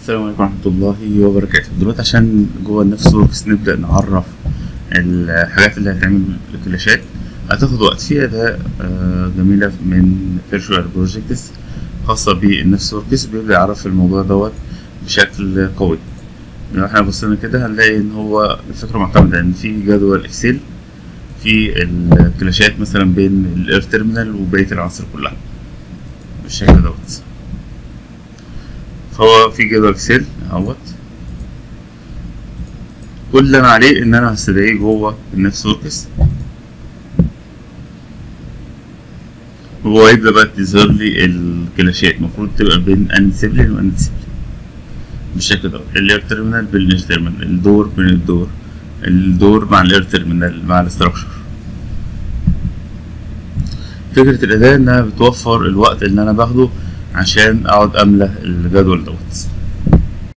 السلام عليكم ورحمة الله وبركاته دلوقتي عشان جوه النفس وركس نبدأ نعرف الحاجات اللي هتعمل الكلاشات هتاخد وقت في أداة آه، جميلة من فيرشوال بروجيكتس خاصة بالنفس وركس بيبدأ يعرف الموضوع دوت بشكل قوي لو احنا بصينا كده هنلاقي ان هو الفكرة معتمدة ان في جدول اكسل في الكلاشات مثلا بين الاير تيرمينال وبقية العناصر كلها بالشكل دوت فهو في جدول اكسل اهوت كل اللي انا عليه ان انا هستدعيه جوه النفس وركس هو يبدأ بقى تظهر لي الكلاشات المفروض تبقى بين ان ديسيبلين وان ديسيبلين بالشكل ده الاير تيرمينال بالاير تيرمينال الدور بين الدور الدور مع الاير تيرمينال مع الاستراكشر فكرة الأداة إنها بتوفر الوقت اللي أنا باخده عشان أقعد أملى الجدول دوت